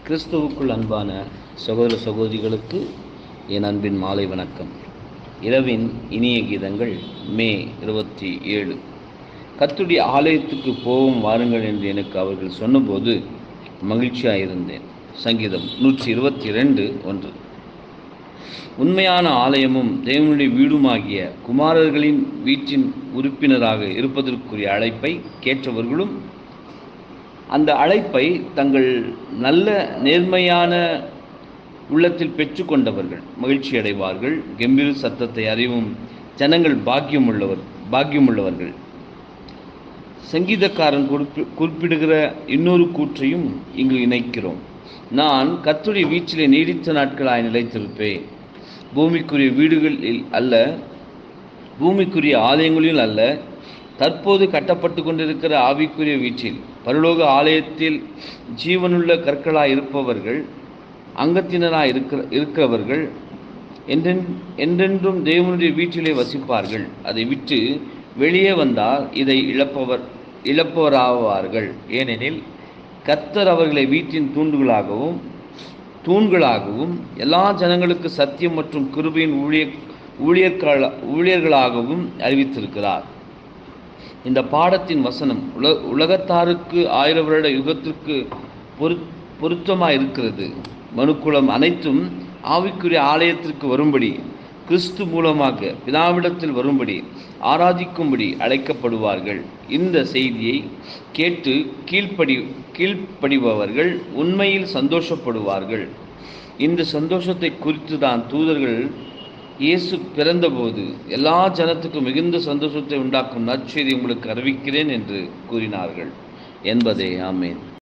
கிறிஸ்துவுக்குள் அன்பான சகோதர சகோதரிகளுக்கு என் அன்பின் மாலை வணக்கம் இரவின் இனிய கீதங்கள் மே இருபத்தி ஏழு கத்துடைய ஆலயத்துக்கு போவோம் வாருங்கள் என்று எனக்கு அவர்கள் சொன்னபோது மகிழ்ச்சியாக இருந்தேன் சங்கீதம் நூற்றி இருபத்தி ரெண்டு ஒன்று உண்மையான ஆலயமும் தேவனுடைய வீடுமாகிய குமாரர்களின் வீட்டின் உறுப்பினராக இருப்பதற்குரிய அழைப்பை கேட்டவர்களும் அந்த அழைப்பை தங்கள் நல்ல நேர்மையான உள்ளத்தில் பெற்றுக்கொண்டவர்கள் மகிழ்ச்சி அடைவார்கள் கம்பீர சத்தத்தை அறிவும் ஜனங்கள் பாக்கியமுள்ளவர் பாக்கியமுள்ளவர்கள் சங்கீதக்காரன் குறிப்பி குறிப்பிடுகிற இன்னொரு கூற்றையும் இங்கு இணைக்கிறோம் நான் கத்துடைய வீச்சிலே நீடித்த நாட்களாய் நிலைத்திருப்பேன் பூமிக்குரிய வீடுகளில் அல்ல பூமிக்குரிய ஆலயங்களில் அல்ல தற்போது கட்டப்பட்டு கொண்டிருக்கிற ஆவிக்குரிய வீச்சில் பரலோக ஆலயத்தில் ஜீவனுள்ள கற்களாய் இருப்பவர்கள் அங்கத்தினராய் இருக்கிற இருக்கிறவர்கள் என்றென் என்றென்றும் தேவனுடைய வீட்டிலே வசிப்பார்கள் அதை விட்டு வெளியே வந்தால் இதை இழப்பவர் இழப்பவராவார்கள் ஏனெனில் கர்த்தர் அவர்களை வீட்டின் தூண்டுகளாகவும் தூண்களாகவும் எல்லா ஜனங்களுக்கு சத்தியம் மற்றும் கிருபையின் ஊழிய ஊழியர்கள ஊழியர்களாகவும் அறிவித்திருக்கிறார் இந்த பாடத்தின் வசனம் உல உலகத்தாருக்கு ஆயிரம் வருட யுகத்திற்கு பொரு பொருத்தமாக இருக்கிறது மனுக்குலம் அனைத்தும் ஆவிக்குரிய ஆலயத்திற்கு வரும்படி கிறிஸ்து மூலமாக பிதாவிடத்தில் வரும்படி ஆராதிக்கும்படி அழைக்கப்படுவார்கள் இந்த செய்தியை கேட்டு கீழ்ப்படி கீழ்ப்படிபவர்கள் உண்மையில் சந்தோஷப்படுவார்கள் இந்த சந்தோஷத்தை குறித்து தான் தூதர்கள் இயேசு பிறந்தபோது எல்லா ஜனத்துக்கும் மிகுந்த சந்தோஷத்தை உண்டாக்கும் நற்செய்தி உங்களுக்கு அறிவிக்கிறேன் என்று கூறினார்கள் என்பதே ஆமேன்